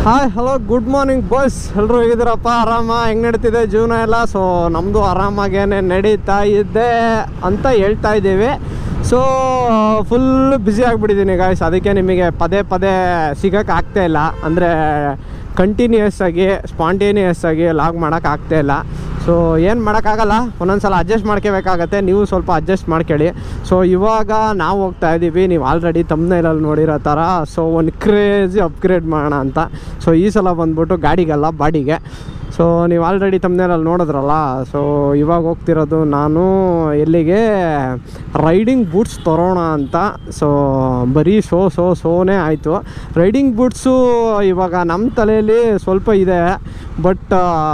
Hi hello good morning boys ಎಲ್ಲರೂ ಹೇಗಿದ್ದೀರಪ್ಪ ಆರಾಮ ಹೆಂಗೆ ನಡೀತಿದೆ ಜೀವನ ಎಲ್ಲ ಸೊ ನಮ್ಮದು ಆರಾಮಾಗೇನೆ ನಡೀತಾ ಇದೆ ಅಂತ ಹೇಳ್ತಾ ಇದ್ದೀವಿ ಸೊ ಫುಲ್ ಬ್ಯುಸಿ ಆಗಿಬಿಟ್ಟಿದ್ದೀನಿ ಗಾಯ್ಸ್ ಅದಕ್ಕೆ ನಿಮಗೆ ಪದೇ ಪದೇ ಸಿಗೋಕ್ಕೆ ಆಗ್ತಾ ಇಲ್ಲ ಅಂದರೆ ಕಂಟಿನ್ಯೂಯಸ್ ಆಗಿ ಸ್ಪಾಂಟೇನಿಯಸ್ ಆಗಿ ಲಾಗ್ ಮಾಡೋಕೆ ಆಗ್ತಾ ಇಲ್ಲ ಸೊ ಏನು ಮಾಡೋಕ್ಕಾಗಲ್ಲ ಒಂದೊಂದು ಸಲ ಅಡ್ಜಸ್ಟ್ ಮಾಡ್ಕೋಬೇಕಾಗತ್ತೆ ನೀವು ಸ್ವಲ್ಪ ಅಡ್ಜಸ್ಟ್ ಮಾಡ್ಕೊಳ್ಳಿ ಸೊ ಇವಾಗ ನಾವು ಹೋಗ್ತಾ ಇದ್ದೀವಿ ನೀವು ಆಲ್ರೆಡಿ ತಮ್ಮನೇಲಲ್ಲಿ ನೋಡಿರೋ ಥರ ಸೊ ಒಂದು ಕ್ರೇಜಿ ಅಪ್ಗ್ರೇಡ್ ಮಾಡೋಣ ಅಂತ ಸೊ ಈ ಸಲ ಬಂದ್ಬಿಟ್ಟು ಗಾಡಿಗಲ್ಲ ಬಾಡಿಗೆ ಸೊ ನೀವು ಆಲ್ರೆಡಿ ತಮ್ಮನೇಲಲ್ಲಿ ನೋಡಿದ್ರಲ್ಲ ಸೊ ಇವಾಗ ಹೋಗ್ತಿರೋದು ನಾನು ಎಲ್ಲಿಗೆ ರೈಡಿಂಗ್ ಬೂಟ್ಸ್ ತರೋಣ ಅಂತ ಸೊ ಬರೀ ಸೋ ಸೋ ಸೋನೇ ಆಯಿತು ರೈಡಿಂಗ್ ಬೂಟ್ಸು ಇವಾಗ ನಮ್ಮ ತಲೆಯಲ್ಲಿ ಸ್ವಲ್ಪ ಇದೆ ಬಟ್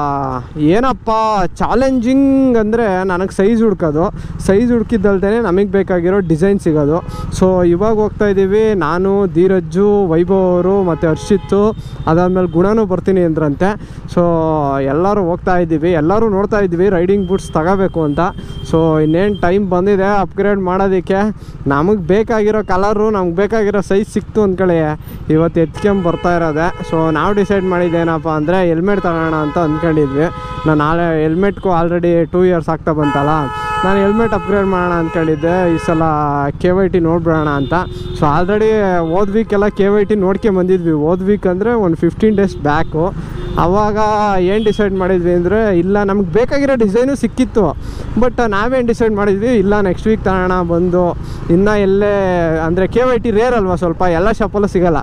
ಏನಪ್ಪ ಚಾಲೆಂಜಿಂಗ್ ಅಂದರೆ ನನಗೆ ಸೈಜ್ ಹುಡ್ಕೋದು ಸೈಜ್ ಹುಡ್ಕಿದ್ದಲ್ದೇ ನಮಗೆ ಬೇಕಾಗಿರೋ ಡಿಸೈನ್ ಸಿಗೋದು ಸೊ ಇವಾಗ ಹೋಗ್ತಾ ಇದ್ದೀವಿ ನಾನು ಧೀರಜ್ಜು ವೈಭವ್ ಅವರು ಮತ್ತು ಹರ್ಷಿತ್ತು ಅದಾದಮೇಲೆ ಗುಣನೂ ಬರ್ತೀನಿ ಅಂದ್ರಂತೆ ಸೊ ಎಲ್ಲರೂ ಹೋಗ್ತಾ ಇದ್ದೀವಿ ಎಲ್ಲರೂ ನೋಡ್ತಾ ಇದ್ದೀವಿ ರೈಡಿಂಗ್ ಬೂಟ್ಸ್ ತಗೋಬೇಕು ಅಂತ ಸೊ ಇನ್ನೇನು ಟೈಮ್ ಬಂದಿದೆ ಅಪ್ಗ್ರೇಡ್ ಮಾಡೋದಕ್ಕೆ ನಮಗೆ ಬೇಕಾಗಿರೋ ಕಲರು ನಮ್ಗೆ ಬೇಕಾಗಿರೋ ಸೈಜ್ ಸಿಕ್ತು ಅಂದ್ಕೊಳ್ಳಿ ಇವತ್ತು ಎತ್ಕೊಂಡ್ ಬರ್ತಾ ಇರೋದೆ ಸೊ ನಾವು ಡಿಸೈಡ್ ಮಾಡಿದ್ದೇನಪ್ಪ ಅಂದರೆ ಹೆಲ್ಮೆಟ್ ತಗೋಣ ಅಂತ ಅಂದ್ಕೊಂಡಿದ್ವಿ ನಾನು ನಾಳೆ ಹೆಲ್ಮೆಟ್ಗೂ ಆಲ್ರೆಡಿ ಟೂ ಇಯರ್ಸ್ ಆಗ್ತಾ ಬಂತಲ್ಲ ನಾನು ಹೆಲ್ಮೆಟ್ ಅಪ್ಗ್ರೇಡ್ ಮಾಡೋಣ ಅಂದ್ಕೊಂಡಿದ್ದೆ ಈ ಸಲ ಕೆ ವೈ ಟಿ ನೋಡ್ಬಿಡೋಣ ಅಂತ ಸೊ ಆಲ್ರೆಡಿ ಹೋದ ವೀಕೆಲ್ಲ ಕೆ ವೈ ಟಿ ನೋಡ್ಕೊಂಡ್ ಬಂದಿದ್ವಿ ಹೋದ ವೀಕ್ ಅಂದರೆ ಒಂದು ಫಿಫ್ಟೀನ್ ಡೇಸ್ ಬ್ಯಾಕು ಆವಾಗ ಏನು ಡಿಸೈಡ್ ಮಾಡಿದ್ವಿ ಅಂದರೆ ಇಲ್ಲ ನಮ್ಗೆ ಬೇಕಾಗಿರೋ ಡಿಸೈನು ಸಿಕ್ಕಿತ್ತು ಬಟ್ ನಾವೇನು ಡಿಸೈಡ್ ಮಾಡಿದ್ವಿ ಇಲ್ಲ ನೆಕ್ಸ್ಟ್ ವೀಕ್ ತಗೋಣ ಬಂದು ಇನ್ನೂ ಎಲ್ಲೇ ಅಂದರೆ ಕೆ ವೈ ಟಿ ರೇರ್ ಅಲ್ವಾ ಸ್ವಲ್ಪ ಎಲ್ಲ ಶಾಪಲ್ಲೂ ಸಿಗಲ್ಲ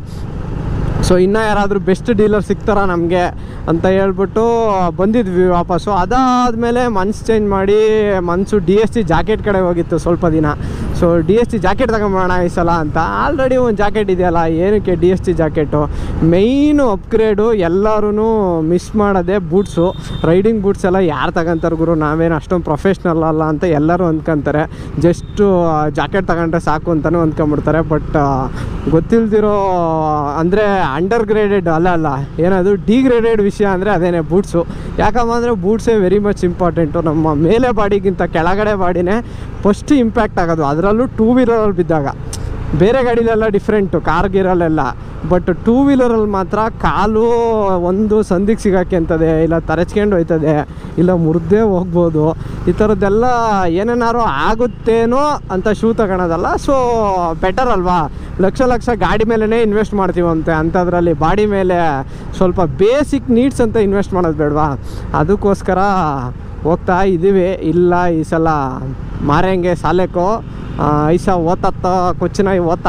ಸೊ ಇನ್ನೂ ಯಾರಾದರೂ ಬೆಸ್ಟ್ ಡೀಲರ್ ಸಿಗ್ತಾರ ನಮಗೆ ಅಂತ ಹೇಳ್ಬಿಟ್ಟು ಬಂದಿದ್ವಿ ವಾಪಸ್ಸು ಅದಾದಮೇಲೆ ಮನ್ಸು ಚೇಂಜ್ ಮಾಡಿ ಮನಸ್ಸು ಡಿ ಎಸ್ ಟಿ ಜಾಕೆಟ್ ಕಡೆ ಹೋಗಿತ್ತು ಸ್ವಲ್ಪ ದಿನ so D S T jacket ತಗೊಂಬೋಣ ಈ ಸಲ ಅಂತ ಆಲ್ರೆಡಿ ಒಂದು ಜಾಕೆಟ್ ಇದೆಯಲ್ಲ ಏನಕ್ಕೆ D S T jacket main upgrade ಎಲ್ಲರೂ ಮಿಸ್ ಮಾಡೋದೇ ಬೂಟ್ಸು ರೈಡಿಂಗ್ ಬೂಟ್ಸ್ ಎಲ್ಲ ಯಾರು ತಗೊಂತಾರೆ ಗುರು ನಾವೇನು ಅಷ್ಟೊಂದು ಪ್ರೊಫೆಷ್ನಲ್ ಅಲ್ಲ ಅಂತ ಎಲ್ಲರೂ ಅಂದ್ಕೊಂತಾರೆ ಜಸ್ಟು ಜಾಕೆಟ್ ತಗೊಂಡ್ರೆ ಸಾಕು ಅಂತಲೂ ಅಂದ್ಕೊಂಬಿಡ್ತಾರೆ ಬಟ್ ಗೊತ್ತಿಲ್ದಿರೋ ಅಂದರೆ ಅಂಡರ್ ಗ್ರೇಡೆಡ್ ಅಲ್ಲ ಅಲ್ಲ ಏನದು ಡಿಗ್ರೇಡೆಡ್ ವಿಷಯ ಅಂದರೆ ಅದೇನೆ ಬೂಟ್ಸು ಯಾಕಮ್ಮ ಅಂದರೆ ಬೂಟ್ಸೇ ವೆರಿ ಮಚ್ ಇಂಪಾರ್ಟೆಂಟು ನಮ್ಮ ಮೇಲೆ ಬಾಡಿಗಿಂತ ಕೆಳಗಡೆ ಬಾಡಿನೇ ಫಸ್ಟ್ ಇಂಪ್ಯಾಕ್ಟ್ ಆಗೋದು ಅದರಲ್ಲೂ ಟೂ ವೀಲರಲ್ಲಿ ಬಿದ್ದಾಗ ಬೇರೆ ಗಾಡಿಲೆಲ್ಲ ಡಿಫ್ರೆಂಟು ಕಾರ್ಗಿರಲ್ಲೆಲ್ಲ ಬಟ್ ಟೂ ವೀಲರಲ್ಲಿ ಮಾತ್ರ ಕಾಲು ಒಂದು ಸಂದಿಗೆ ಸಿಗಾಕ್ಯಂತದೆ ಇಲ್ಲ ತರಚ್ಕೊಂಡು ಹೋಯ್ತದೆ ಇಲ್ಲ ಮುರಿದೇ ಹೋಗ್ಬೋದು ಈ ಥರದ್ದೆಲ್ಲ ಏನೇನಾರು ಆಗುತ್ತೇನೋ ಅಂತ ಶೂ ತಗೊಳೋದಲ್ಲ ಸೊ ಬೆಟರ್ ಅಲ್ವಾ ಲಕ್ಷ ಲಕ್ಷ ಗಾಡಿ ಮೇಲೇ ಇನ್ವೆಸ್ಟ್ ಮಾಡ್ತೀವಂತೆ ಅಂಥದ್ರಲ್ಲಿ ಬಾಡಿ ಮೇಲೆ ಸ್ವಲ್ಪ ಬೇಸಿಕ್ ನೀಡ್ಸ್ ಅಂತ ಇನ್ವೆಸ್ಟ್ ಮಾಡೋದು ಬೇಡವಾ ಅದಕ್ಕೋಸ್ಕರ ಹೋಗ್ತಾ ಇದ್ದೀವಿ ಇಲ್ಲ ಈ ಸಲ ಮಾರಂಗೆ ಸಾಲೆಕೋ ಐಸ ಓತತ್ತ ಕೊಚ್ಚಿನ ಓತ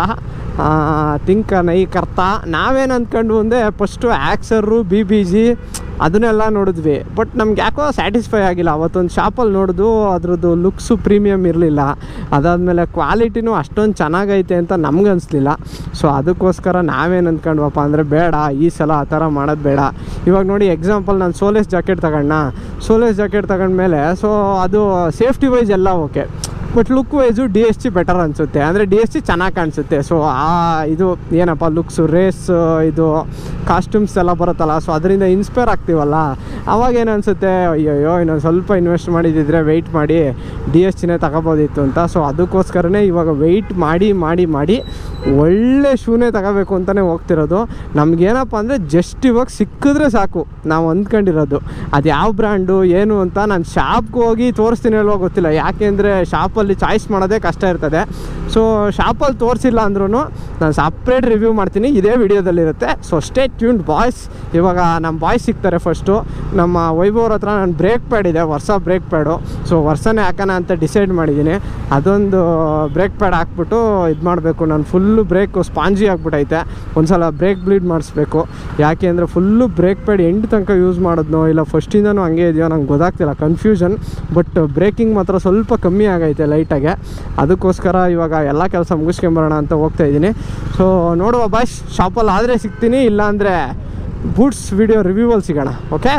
ತಿಂಕ ನೈ ಕರ್ತ ನಾವೇನು ಅಂದ್ಕೊಂಡು ಮುಂದೆ first Axor B B G ಅದನ್ನೆಲ್ಲ ನೋಡಿದ್ವಿ ಬಟ್ ನಮ್ಗೆ ಯಾಕೋ ಸ್ಯಾಟಿಸ್ಫೈ ಆಗಿಲ್ಲ ಅವತ್ತೊಂದು ಶಾಪಲ್ಲಿ ನೋಡಿದು ಅದ್ರದ್ದು ಲುಕ್ಸು ಪ್ರೀಮಿಯಮ್ ಇರಲಿಲ್ಲ ಅದಾದಮೇಲೆ ಕ್ವಾಲಿಟಿನೂ ಅಷ್ಟೊಂದು ಚೆನ್ನಾಗೈತೆ ಅಂತ ನಮ್ಗೆ ಅನಿಸ್ಲಿಲ್ಲ ಸೊ ಅದಕ್ಕೋಸ್ಕರ ನಾವೇನು ಅಂದ್ಕೊಂಡ್ವಪ್ಪ ಅಂದರೆ ಬೇಡ ಈ ಸಲ ಆ ಥರ ಮಾಡೋದು ಬೇಡ ಇವಾಗ ನೋಡಿ ಎಕ್ಸಾಂಪಲ್ ನಾನು ಸೋಲೇಸ್ ಜಾಕೆಟ್ ತಗೊಂಡ ಸೋಲೇಸ್ ಜಾಕೆಟ್ ತಗೊಂಡ್ಮೇಲೆ ಸೊ ಅದು ಸೇಫ್ಟಿ ವೈಸ್ ಎಲ್ಲ okay but look wise D S T better ಅನಿಸುತ್ತೆ ಅಂದರೆ ಡಿ ಎಸ್ ಟಿ ಚೆನ್ನಾಗಿ ಕಾಣಿಸುತ್ತೆ ಸೊ ಆ ಇದು ಏನಪ್ಪ ಲುಕ್ಸು ರೇಸ್ ಇದು ಕಾಸ್ಟ್ಯೂಮ್ಸ್ ಎಲ್ಲ ಬರುತ್ತಲ್ಲ ಸೊ ಅದರಿಂದ ಇನ್ಸ್ಪೈರ್ ಆಗ್ತೀವಲ್ಲ ಅವಾಗ ಏನು ಅನಿಸುತ್ತೆ ಅಯ್ಯಯ್ಯೋ ಇನ್ನೊಂದು ಸ್ವಲ್ಪ ಇನ್ವೆಸ್ಟ್ ಮಾಡಿದ್ದಿದ್ರೆ ವೆಯ್ಟ್ ಮಾಡಿ ಡಿ ಎಸ್ ಟಿನೇ ತಗೋಬೋದಿತ್ತು ಅಂತ ಸೊ ಅದಕ್ಕೋಸ್ಕರನೇ ಇವಾಗ ವೆಯ್ಟ್ ಮಾಡಿ ಮಾಡಿ ಮಾಡಿ ಒಳ್ಳೆ ಶೂನೇ ತಗೋಬೇಕು ಅಂತಲೇ ಹೋಗ್ತಿರೋದು ನಮಗೇನಪ್ಪ ಅಂದರೆ ಜಸ್ಟ್ ಇವಾಗ ಸಿಕ್ಕಿದ್ರೆ ಸಾಕು ನಾವು ಅಂದ್ಕೊಂಡಿರೋದು ಅದು ಯಾವ ಬ್ರ್ಯಾಂಡು ಏನು ಅಂತ ನಾನು ಶಾಪ್ಗೆ ಹೋಗಿ ತೋರಿಸ್ತೀನಿ ಅಲ್ವೋ ಗೊತ್ತಿಲ್ಲ ಯಾಕೆಂದರೆ ಶಾಪಲ್ಲಿ ಚಾಯ್ಸ್ ಮಾಡೋದೇ ಕಷ್ಟ ಇರ್ತದೆ ಸೊ ಶಾಪಲ್ಲಿ ತೋರಿಸಿಲ್ಲ ಅಂದ್ರೂ ನಾನು ಸಪ್ರೇಟ್ ರಿವ್ಯೂ ಮಾಡ್ತೀನಿ ಇದೇ ವಿಡಿಯೋದಲ್ಲಿರುತ್ತೆ ಸೊ ಸ್ಟೇ ಟ್ಯೂನ್ಡ್ ಬಾಯ್ಸ್ ಇವಾಗ ನಮ್ಮ ಬಾಯ್ಸ್ ಸಿಗ್ತಾರೆ ಫಸ್ಟು ನಮ್ಮ ವೈಭವ್ರ ಹತ್ರ ನಾನು ಬ್ರೇಕ್ ಪ್ಯಾಡ್ ಇದೆ ವರ್ಷ ಬ್ರೇಕ್ ಪ್ಯಾಡು ಸೊ ವರ್ಷನೇ ಹಾಕೋಣ ಅಂತ ಡಿಸೈಡ್ ಮಾಡಿದ್ದೀನಿ ಅದೊಂದು ಬ್ರೇಕ್ ಪ್ಯಾಡ್ ಹಾಕ್ಬಿಟ್ಟು ಇದು ಮಾಡಬೇಕು ನಾನು ಫುಲ್ಲು ಬ್ರೇಕು ಸ್ಪಾಂಜಿ ಆಗಿಬಿಟ್ಟೈತೆ ಒಂದು ಸಲ ಬ್ರೇಕ್ ಬ್ಲೀಡ್ ಮಾಡಿಸ್ಬೇಕು ಯಾಕೆ ಅಂದರೆ ಫುಲ್ಲು ಬ್ರೇಕ್ ಪ್ಯಾಡ್ ಎಂಟು ತನಕ ಯೂಸ್ ಮಾಡಿದ್ನೋ ಇಲ್ಲ ಫಸ್ಟಿಂದನೂ ಹಂಗೆ ಇದೆಯೋ ನಂಗೆ ಗೊತ್ತಾಗ್ತಿಲ್ಲ ಕನ್ಫ್ಯೂಷನ್ ಬಟ್ ಬ್ರೇಕಿಂಗ್ ಮಾತ್ರ ಸ್ವಲ್ಪ ಕಮ್ಮಿ ಆಗೈತೆ ಲೈಟಾಗೆ ಅದಕ್ಕೋಸ್ಕರ ಇವಾಗ ಎಲ್ಲ ಕೆಲಸ ಮುಗಿಸ್ಕೊಂಬರೋಣ ಅಂತ ಹೋಗ್ತಾ ಇದ್ದೀನಿ ಸೊ ನೋಡುವ ಬಾಯ್ಸ್ ಶಾಪಲ್ಲಿ ಆದರೆ ಸಿಗ್ತೀನಿ ಇಲ್ಲಾಂದರೆ ಬೂಟ್ಸ್ ವಿಡಿಯೋ ರಿವ್ಯೂವಲ್ಲಿ ಸಿಗೋಣ ಓಕೆ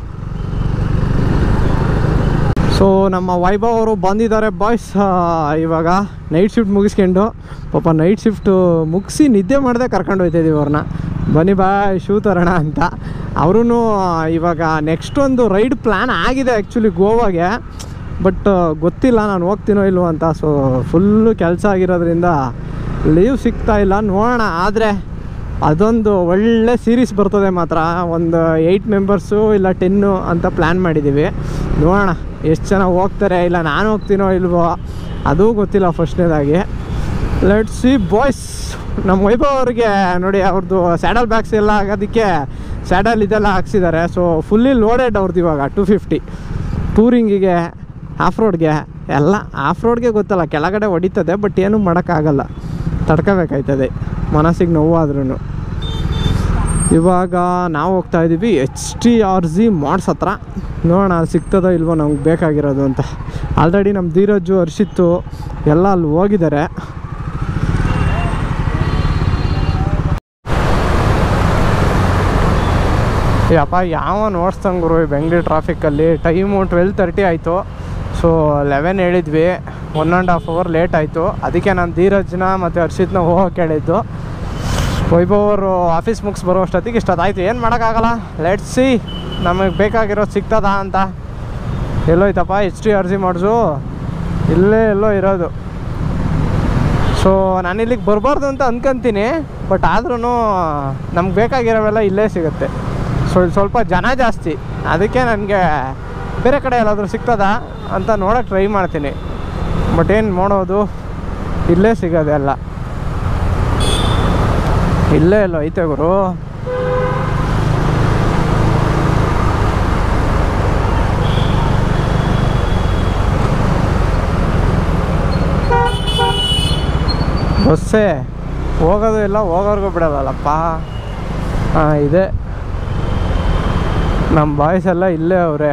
ಸೊ ನಮ್ಮ ವೈಭವ್ ಅವರು ಬಂದಿದ್ದಾರೆ ಬಾಯ್ಸ್ ಇವಾಗ ನೈಟ್ ಶಿಫ್ಟ್ ಮುಗಿಸ್ಕೊಂಡು ಪಾಪ ನೈಟ್ ಶಿಫ್ಟು ಮುಗಿಸಿ ನಿದ್ದೆ ಮಾಡದೆ ಕರ್ಕೊಂಡು ಹೋಗ್ತಾಯಿದ್ದೀವಿ ಅವ್ರನ್ನ ಬನ್ನಿ ಬಾಯ್ ಶೂ ತರೋಣ ಅಂತ ಅವರೂ ಇವಾಗ ನೆಕ್ಸ್ಟ್ ಒಂದು ರೈಡ್ ಪ್ಲ್ಯಾನ್ ಆಗಿದೆ ಆ್ಯಕ್ಚುಲಿ ಗೋವಾಗೆ ಬಟ್ ಗೊತ್ತಿಲ್ಲ ನಾನು ಹೋಗ್ತೀನೋ ಇಲ್ವೋ ಅಂತ ಸೊ ಫುಲ್ಲು ಕೆಲಸ ಆಗಿರೋದ್ರಿಂದ ಲೀವ್ ಸಿಗ್ತಾ ಇಲ್ಲ ನೋಡೋಣ ಆದರೆ ಅದೊಂದು ಒಳ್ಳೆ ಸೀರೀಸ್ ಬರ್ತದೆ ಮಾತ್ರ ಒಂದು ಏಯ್ಟ್ ಮೆಂಬರ್ಸು ಇಲ್ಲ ಟೆನ್ನು ಅಂತ ಪ್ಲ್ಯಾನ್ ಮಾಡಿದ್ದೀವಿ ನೋಡೋಣ ಎಷ್ಟು ಜನ ಹೋಗ್ತಾರೆ ಇಲ್ಲ ನಾನು ಹೋಗ್ತೀನೋ ಇಲ್ವೋ ಅದೂ ಗೊತ್ತಿಲ್ಲ ಫಸ್ಟ್ನೇದಾಗಿ ಲೆಟ್ ಸಿ ಬಾಯ್ಸ್ ನಮ್ಮ ವೈಭವ್ ಅವ್ರಿಗೆ ನೋಡಿ ಅವ್ರದ್ದು ಸ್ಯಾಡಲ್ ಬ್ಯಾಗ್ಸ್ ಎಲ್ಲ ಆಗೋದಕ್ಕೆ ಸ್ಯಾಡಲ್ ಇದೆಲ್ಲ ಹಾಕ್ಸಿದ್ದಾರೆ ಸೊ ಫುಲ್ಲಿ ಲೋಡೆಡ್ ಅವ್ರದ್ದು ಇವಾಗ ಟು ಫಿಫ್ಟಿ ಟೂರಿಂಗಿಗೆ ಆಫ್ ರೋಡ್ಗೆ ಎಲ್ಲ ಆಫ್ ರೋಡ್ಗೆ ಗೊತ್ತಲ್ಲ ಕೆಳಗಡೆ ಹೊಡಿತದೆ ಬಟ್ ಏನೂ ಮಾಡೋಕ್ಕಾಗಲ್ಲ ತಡ್ಕೋಬೇಕಾಯ್ತದೆ ಮನಸ್ಸಿಗೆ ನೋವಾದ್ರೂ ಇವಾಗ ನಾವು ಹೋಗ್ತಾ ಇದ್ದೀವಿ H T R G mods ಹತ್ರ ನೋಡೋಣ ಅಲ್ಲಿ ಸಿಗ್ತದೋ ಇಲ್ವೋ ನಮ್ಗೆ ಬೇಕಾಗಿರೋದು ಅಂತ ಆಲ್ರೆಡಿ ನಮ್ಮ ಧೀರಜ್ಜು ಹರ್ಷಿತ್ತು ಎಲ್ಲ ಅಲ್ಲಿ ಹೋಗಿದ್ದಾರೆ ಯಪ್ಪ ಯಾವ ನೋಡ್ಸ್ತಂಗೆ ಗುರು ಈ ಬೆಂಗಳೂರು ಟ್ರಾಫಿಕ್ಕಲ್ಲಿ ಟೈಮು ಟ್ವೆಲ್ ತರ್ಟಿ ಆಯಿತು ಸೊ ಲೆವೆನ್ ಹೇಳಿದ್ವಿ one and half hour late ಆಯಿತು ಅದಕ್ಕೆ ನಾನು ಧೀರಜ್ನ ಮತ್ತು ಹರ್ಷಿತ್ನ ಹೋಗೋಕೆ ಹೇಳಿದ್ದು ವೈಭವ್ ಅವರು ಆಫೀಸ್ ಮುಗಿಸ್ ಬರೋ ಅಷ್ಟೊತ್ತಿಗೆ ಇಷ್ಟೊತ್ತಾಯ್ತು ಏನು ಮಾಡೋಕ್ಕಾಗಲ್ಲ ಲೆಟ್ ಸಿ ನಮಗೆ ಬೇಕಾಗಿರೋದು ಸಿಗ್ತದಾ ಅಂತ ಎಲ್ಲೋಯ್ತಪ್ಪ ಎಚ್ ಟಿ ಅರ್ಜಿ ಮಾಡಿಸು ಇಲ್ಲೇ ಎಲ್ಲೋ ಇರೋದು ಸೊ ನಾನು ಇಲ್ಲಿಗೆ ಬರಬಾರ್ದು ಅಂತ ಅನ್ಕೊಂತೀನಿ ಬಟ್ ಆದ್ರೂ ನಮ್ಗೆ ಬೇಕಾಗಿರೋವೆಲ್ಲ ಇಲ್ಲೇ ಸಿಗುತ್ತೆ ಸೊ ಇಲ್ಲಿ ಸ್ವಲ್ಪ ಜನ ಜಾಸ್ತಿ ಅದಕ್ಕೆ ನನಗೆ ಬೇರೆ ಕಡೆ ಎಲ್ಲಾದರೂ ಸಿಗ್ತದಾ ಅಂತ ನೋಡೋಕೆ ಟ್ರೈ ಮಾಡ್ತೀನಿ ಬಟ್ ಏನು ನೋಡೋದು ಇಲ್ಲೇ ಸಿಗೋದೆಲ್ಲ ಇಲ್ಲೇ ಎಲ್ಲೋ ಐತೆ ಗುರು ಬಸ್ಸೇ ಹೋಗೋದು ಇಲ್ಲ ಹೋಗೋರ್ಗೂ ಬಿಡೋದಲ್ಲಪ್ಪ ಹಾಂ ಇದೆ ನಮ್ಮ ಬಾಯ್ಸ್ ಎಲ್ಲ ಇಲ್ಲೇ ಅವರೇ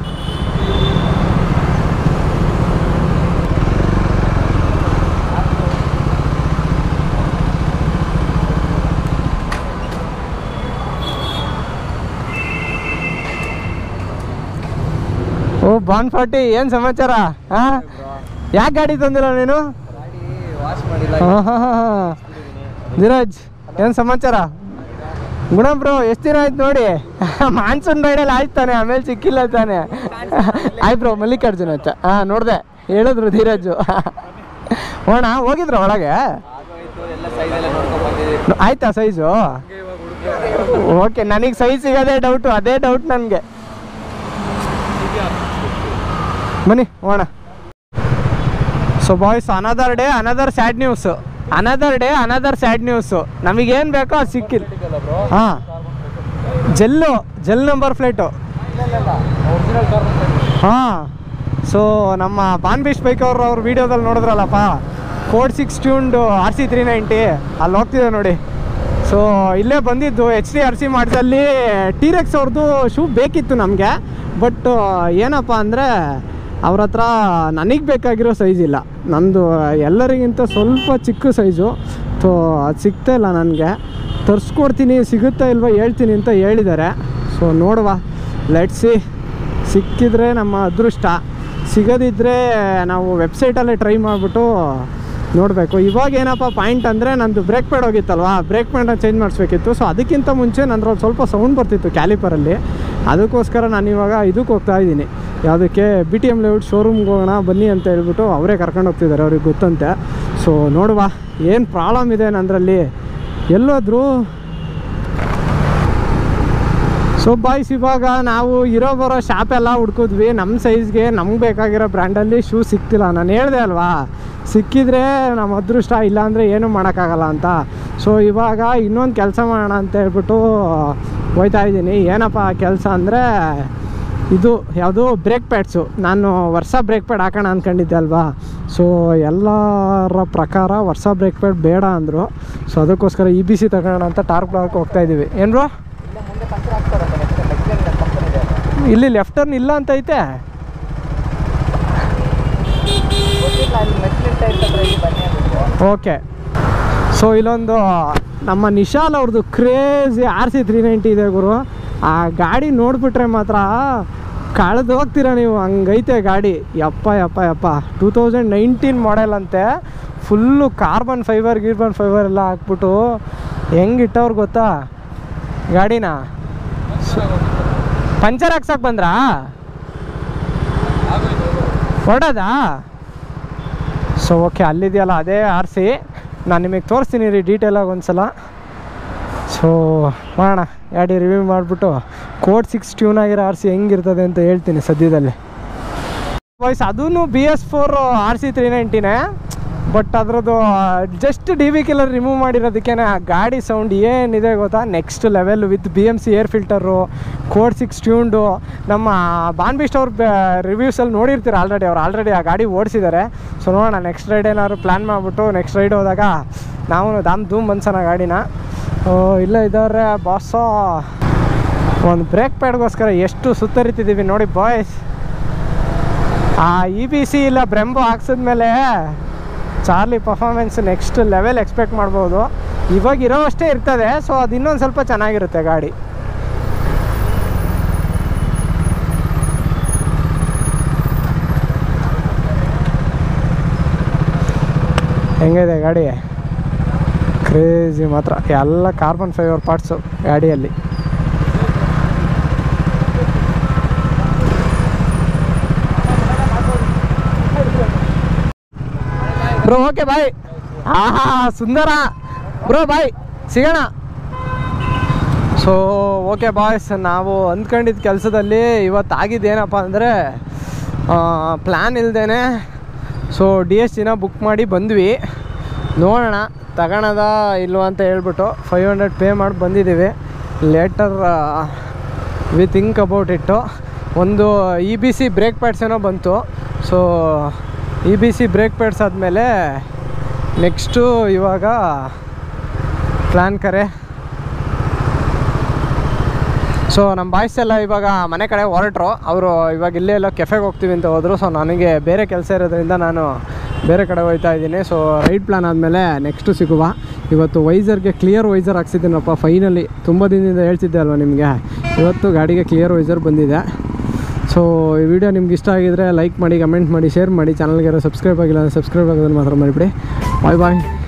ಓ ಬಾನ್ ಫಾರ್ಟಿ ಏನು ಸಮಾಚಾರ ಹಾಂ ಯಾಕೆ ಗಾಡಿ ತಂದಿಲ್ಲ ನೀನು ವಾಶ್ ಮಾಡಿಲ್ಲ ಹಾಂ ಹಾಂ ಹಾಂ ಧೀರಜ್ ಏನು ಸಮಾಚಾರ ಗುಣ ಬ್ರೋ ಎಷ್ಟು ದಿನ ಆಯ್ತು ನೋಡಿ ಮಾನ್ಸೂನ್ ರೈಡಲ್ಲಿ ಆಯ್ತು ತಾನೆ ಆಮೇಲೆ ಸಿಕ್ಕಿಲ್ಲ ತಾನೆ ಆಯ್ತು ಬ್ರೋ ಮಲ್ಲಿಕಾರ್ಜುನ ಅಂತ ಹಾಂ ನೋಡಿದೆ ಹೇಳಿದ್ರು ಧೀರಜ್ಜು ಹೋಣ ಹೋಗಿದ್ರ ಒಳಗೆ ಆಗೋಯ್ತು ಎಲ್ಲ ಸೈಜ್ ಎಲ್ಲ ನೋಡ್ಕೊಂಡ್ ಬಂದಿದ್ದೀವಿ ಆಯ್ತಾ ಸೈಜು ಓಕೆ ನನಗೆ ಸೈಜ್ ಸಿಗೋದೇ ಡೌಟು ಅದೇ ಡೌಟ್ ನನಗೆ ಬನ್ನಿ ಹೋಣ so boys another day another sad news another day another sad news ನಮಗೇನು ಬೇಕೋ ಅದು ಸಿಕ್ಕಿಲ್ಲ ಬ್ರೋ ಹಾಂ ಜೆಲ್ಲು ಜೆಲ್ ನಂಬರ್ ಫ್ಲೈಟು ಒರಿಜಿನಲ್ ಕಾರ್ ಹಾಂ ಸೊ ನಮ್ಮ ಪಾನ್ ಬೀಚ್ ಬೈಕ್ ಅವರು ಅವ್ರ ವೀಡಿಯೋದಲ್ಲಿ ನೋಡಿದ್ರಲ್ಲಪ್ಪ code six tuned R C three ninety ಅಲ್ಲಿ ಹೋಗ್ತಿದೆ ನೋಡಿ ಸೊ ಇಲ್ಲೇ ಬಂದಿದ್ದು ಎಚ್ ಡಿ ಆರ್ ಸಿ ಮಾಡ್ಸಲ್ಲಿ ಟೀರೆಕ್ಸ್ ಅವ್ರದ್ದು ಶೂ ಬೇಕಿತ್ತು ನಮಗೆ ಬಟ್ ಏನಪ್ಪ ಅಂದರೆ ಅವ್ರ ಹತ್ರ ನನಗೆ ಬೇಕಾಗಿರೋ ಸೈಜ್ ಇಲ್ಲ ನಂದು ಎಲ್ಲರಿಗಿಂತ ಸ್ವಲ್ಪ ಚಿಕ್ಕ ಸೈಜು ಸೊ ಅದು ಸಿಗ್ತಾ ಇಲ್ಲ ನನಗೆ ತರಿಸ್ಕೊಡ್ತೀನಿ ಸಿಗುತ್ತಾ ಇಲ್ವಾ ಹೇಳ್ತೀನಿ ಅಂತ ಹೇಳಿದ್ದಾರೆ ಸೊ ನೋಡುವ ಲೆಟ್ಸಿ ಸಿಕ್ಕಿದ್ರೆ ನಮ್ಮ ಅದೃಷ್ಟ ಸಿಗದಿದ್ದರೆ ನಾವು ವೆಬ್ಸೈಟಲ್ಲೇ ಟ್ರೈ ಮಾಡಿಬಿಟ್ಟು ನೋಡಬೇಕು ಇವಾಗ ಏನಪ್ಪ ಪಾಯಿಂಟ್ ಅಂದರೆ ನಂದು ಬ್ರೇಕ್ ಪ್ಯಾಡ್ ಹೋಗಿತ್ತಲ್ವಾ ಬ್ರೇಕ್ ಪ್ಯಾಡ್ನ ಚೇಂಜ್ ಮಾಡಿಸ್ಬೇಕಿತ್ತು ಸೊ ಅದಕ್ಕಿಂತ ಮುಂಚೆ ನಂದ್ರಲ್ಲಿ ಸ್ವಲ್ಪ ಸೌಂಡ್ ಬರ್ತಿತ್ತು ಕ್ಯಾಲಿಪರಲ್ಲಿ ಅದಕ್ಕೋಸ್ಕರ ನಾನು ಇವಾಗ ಇದಕ್ಕೆ ಹೋಗ್ತಾ ಇದ್ದೀನಿ ಯಾವುದಕ್ಕೆ ಬಿ ಟಿ ಎಮ್ ಲೇಔಟ್ ಶೋರೂಮ್ಗೆ ಹೋಗೋಣ ಬನ್ನಿ ಅಂತ ಹೇಳ್ಬಿಟ್ಟು ಅವರೇ ಕರ್ಕೊಂಡು ಹೋಗ್ತಿದ್ದಾರೆ ಅವ್ರಿಗೆ ಗೊತ್ತಂತೆ ಸೊ ನೋಡುವ ಏನು ಪ್ರಾಬ್ಲಮ್ ಇದೆ ನಂದರಲ್ಲಿ ಎಲ್ಲೋದ್ರು ಸೊ ಬಾಯ್ಸ್ ಇವಾಗ ನಾವು ಇರೋ ಬರೋ ಶಾಪ್ ಎಲ್ಲ ಹುಡ್ಕಿದ್ವಿ ನಮ್ಮ ಸೈಜ್ಗೆ ನಮ್ಗೆ ಬೇಕಾಗಿರೋ ಬ್ರ್ಯಾಂಡಲ್ಲಿ ಶೂ ಸಿಕ್ತಿಲ್ಲ ನಾನು ಹೇಳಿದೆ ಅಲ್ವಾ ಸಿಕ್ಕಿದ್ರೆ ನಮ್ಮ ಅದೃಷ್ಟ ಇಲ್ಲಾಂದರೆ ಏನೂ ಮಾಡೋಕ್ಕಾಗಲ್ಲ ಅಂತ ಸೊ ಇವಾಗ ಇನ್ನೊಂದು ಕೆಲಸ ಮಾಡೋಣ ಅಂತ ಹೇಳ್ಬಿಟ್ಟು ಹೋಯ್ತಾ ಇದ್ದೀನಿ ಏನಪ್ಪ ಕೆಲಸ ಅಂದರೆ ಇದು ಯಾವುದು ಬ್ರೇಕ್ ಪ್ಯಾಡ್ಸು ನಾನು ವರ್ಷ ಬ್ರೇಕ್ ಪ್ಯಾಡ್ ಹಾಕೋಣ ಅಂದ್ಕೊಂಡಿದ್ದೆ ಅಲ್ವಾ ಸೊ ಎಲ್ಲರ ಪ್ರಕಾರ ವರ್ಷ ಬ್ರೇಕ್ ಪ್ಯಾಡ್ ಬೇಡ ಅಂದರು ಸೊ ಅದಕ್ಕೋಸ್ಕರ ಇ ಬಿ ಸಿ ತಗೋಣ ಅಂತ ಟಾರ್ಕ್ ಬ್ಲಾಕ್ ಹೋಗ್ತಾ ಇದ್ದೀವಿ ಏನು ಬ್ರೋ ಇಲ್ಲ ಮುಂದೆ ಪಂಚರ್ ಹಾಕ್ತಾರಂತೆ ನೆಕ್ಸ್ಟ್ ಮೆಕ್ಸಿಕನ್ ಕಂಪನಿ ಇದೆ ಅದು. ಇಲ್ಲಿ ಲೆಫ್ಟ್ ಟರ್ನ್ ಇಲ್ಲ ಅಂತ ಐತೆ ಗೊತ್ತಿಲ್ಲ ಅಲ್ಲಿ ಮೆಕ್ಸಿಕನ್ ಟೈಪ್ ಹತ್ರ ಇಲ್ಲಿ ಬನ್ನಿ ಅಂದಿದ್ರು ಓಕೆ ಸೊ ಇಲ್ಲೊಂದು ನಮ್ಮ ನಿಶಾಲ್ ಅವ್ರದ್ದು crazy R C three ninety ಇದೆ ಗುರು ಆ ಗಾಡಿ ನೋಡಿಬಿಟ್ರೆ ಮಾತ್ರ ಕಳೆದು ಹೋಗ್ತೀರ ನೀವು ಹಂಗೈತೆ ಗಾಡಿ ಯಪ್ಪ ಯಪ್ಪ ಯಪ್ಪ ಟೂ ತೌಸಂಡ್ ನೈನ್ಟೀನ್ ಮಾಡೆಲ್ ಅಂತೆ ಫುಲ್ಲು ಕಾರ್ಬನ್ ಫೈಬರ್ ಗೀರ್ಬನ್ ಫೈಬರ್ ಎಲ್ಲ ಹಾಕ್ಬಿಟ್ಟು ಹೆಂಗೆ ಇಟ್ಟವ್ರು ಗೊತ್ತಾ ಗಾಡಿನ ಪಂಚರ್ ಹಾಕ್ಸಕ್ಕೆ ಬಂದ್ರಾ ಹೊಡೋದಾ ಸೊ ಓಕೆ ಅಲ್ಲಿದೆಯಲ್ಲ ಅದೇ ಆರಿಸಿ ನಾನು ನಿಮಗೆ ತೋರಿಸ್ತೀನಿ ರೀ ಡೀಟೇಲಾಗಿ ಒಂದು ಸಲ ಸೊ ಮಾಡೋಣ ಗಾಡಿ ರಿವ್ಯೂ ಮಾಡಿಬಿಟ್ಟು ಕೋಡ್ ಸಿಕ್ಸ್ ಟ್ಯೂನ್ ಆಗಿರೋ ಆರ್ ಸಿ ಹೆಂಗಿರ್ತದೆ ಅಂತ ಹೇಳ್ತೀನಿ ಸದ್ಯದಲ್ಲಿ ವಾಯ್ಸ್ ಅದೂ B S four R C three ನೈಂಟಿನೇ ಬಟ್ ಅದ್ರದ್ದು just D V killer remove ಮಾಡಿರೋದಕ್ಕೆ ಆ ಗಾಡಿ ಸೌಂಡ್ ಏನಿದೆ ಗೊತ್ತಾ next level with B M C air filter code six tuned ನಮ್ಮ ಬಾನ್ಬಿಸ್ಟ್ ಅವ್ರ ರಿವ್ಯೂಸಲ್ಲಿ ನೋಡಿರ್ತೀರ ಆಲ್ರೆಡಿ ಅವ್ರು ಆಲ್ರೆಡಿ ಆ ಗಾಡಿ ಓಡಿಸಿದ್ದಾರೆ ಸೊ ನೋಡೋಣ ನೆಕ್ಸ್ಟ್ ರೈಡ್ ಏನಾದ್ರು ಪ್ಲ್ಯಾನ್ ಮಾಡಿಬಿಟ್ಟು ನೆಕ್ಸ್ಟ್ ರೈಡ್ ಹೋದಾಗ ನಾವು ದಾಮ್ ಧೂಮ್ ಬನ್ಸೋಣ ಗಾಡಿನ ಓ, ಇಲ್ಲೇ ಇದ್ದಾರೆ ಬಾಸೋ ಒಂದು ಬ್ರೇಕ್ ಪ್ಯಾಡ್ಗೋಸ್ಕರ ಎಷ್ಟು ಸುತ್ತರಿತಿದ್ದೀವಿ ನೋಡಿ ಬಾಯ್ಸ್ ಆ ಇ ಬಿ ಸಿ ಇಲ್ಲ ಬ್ರೆಂಬೋ ಹಾಕ್ಸಿದ್ಮೇಲೆ ಚಾರ್ಲಿ ಪರ್ಫಾರ್ಮೆನ್ಸ್ ನೆಕ್ಸ್ಟ್ ಲೆವೆಲ್ ಎಕ್ಸ್ಪೆಕ್ಟ್ ಮಾಡ್ಬೋದು ಇವಾಗ ಇರೋ ಅಷ್ಟೇ ಇರ್ತದೆ ಸೊ ಅದು ಇನ್ನೊಂದು ಸ್ವಲ್ಪ ಚೆನ್ನಾಗಿರುತ್ತೆ ಗಾಡಿ ಹೆಂಗಿದೆ ಗಾಡಿ ಕ್ರೇಜಿ ಮಾತ್ರ ಎಲ್ಲ ಕಾರ್ಬನ್ ಫೈಬರ್ ಪಾರ್ಟ್ಸು ಗಾಡಿಯಲ್ಲಿ ಬ್ರೋ ಓಕೆ ಬಾಯ್ ಆಹಾ ಸುಂದರ ಬ್ರೋ ಬಾಯ್ ಸಿಗೋಣ ಸೊ ಓಕೆ ಬಾಯ್ಸ್ ನಾವು ಅಂದ್ಕೊಂಡಿದ್ದ ಕೆಲಸದಲ್ಲಿ ಇವತ್ತು ಆಗಿದ್ದೇನಪ್ಪ ಅಂದರೆ ಪ್ಲ್ಯಾನ್ ಇಲ್ದೇ ಸೊ ಡಿ ಎಸ್ ಜಿನ ಬುಕ್ ಮಾಡಿ ಬಂದ್ವಿ ನೋಡೋಣ ತಗೊಳದ ಇಲ್ವಾ ಅಂತ ಹೇಳ್ಬಿಟ್ಟು ಫೈವ್ ಹಂಡ್ರೆಡ್ ಪೇ ಮಾಡಿ ಬಂದಿದ್ದೀವಿ litre we think about it ಒಂದು E B C brake pads ಏನೋ ಬಂತು so E B C brake pads ಆದಮೇಲೆ ನೆಕ್ಸ್ಟು ಇವಾಗ ಪ್ಲ್ಯಾನ್ ಕರೆ ಸೊ ನಮ್ಮ ಬಾಯ್ಸ್ ಎಲ್ಲ ಇವಾಗ ಮನೆ ಕಡೆ ಹೊರಟ್ರು ಅವರು ಇವಾಗ ಇಲ್ಲೇ ಎಲ್ಲ ಕೆಫೆಗೆ ಹೋಗ್ತೀವಿ ಅಂತ ಹೋದರು ಸೊ ನನಗೆ ಬೇರೆ ಕೆಲಸ ಇರೋದ್ರಿಂದ ನಾನು ಬೇರೆ ಕಡೆ ಹೋಗ್ತಾ ಇದ್ದೀನಿ ಸೊ ರೈಡ್ ಪ್ಲಾನ್ ಆದಮೇಲೆ ನೆಕ್ಸ್ಟು ಸಿಗುವ ಇವತ್ತು ವೈಸರ್ಗೆ ಕ್ಲಿಯರ್ ವೈಸರ್ ಹಾಕ್ಸಿದ್ದೀನಪ್ಪ ಫೈನಲಿ ತುಂಬ ದಿನದಿಂದ ಹೇಳ್ತಿದ್ದೆ ಅಲ್ವಾ ನಿಮಗೆ ಇವತ್ತು ಗಾಡಿಗೆ ಕ್ಲಿಯರ್ ವೈಸರ್ ಬಂದಿದೆ ಸೊ ಈ ವಿಡಿಯೋ ನಿಮ್ಗೆ ಇಷ್ಟ ಆಗಿದ್ರೆ ಲೈಕ್ ಮಾಡಿ ಕಮೆಂಟ್ ಮಾಡಿ ಶೇರ್ ಮಾಡಿ ಚಾನಲ್ಗೆ ಸಬ್ಸ್ಕ್ರೈಬ್ ಆಗಿಲ್ಲ ಸಬ್ಸ್ಕ್ರೈಬ್ ಆಗೋದನ್ನು ಮಾತ್ರ ಮಾಡಿಬಿಡಿ ಬಾಯ್ ಬಾಯ್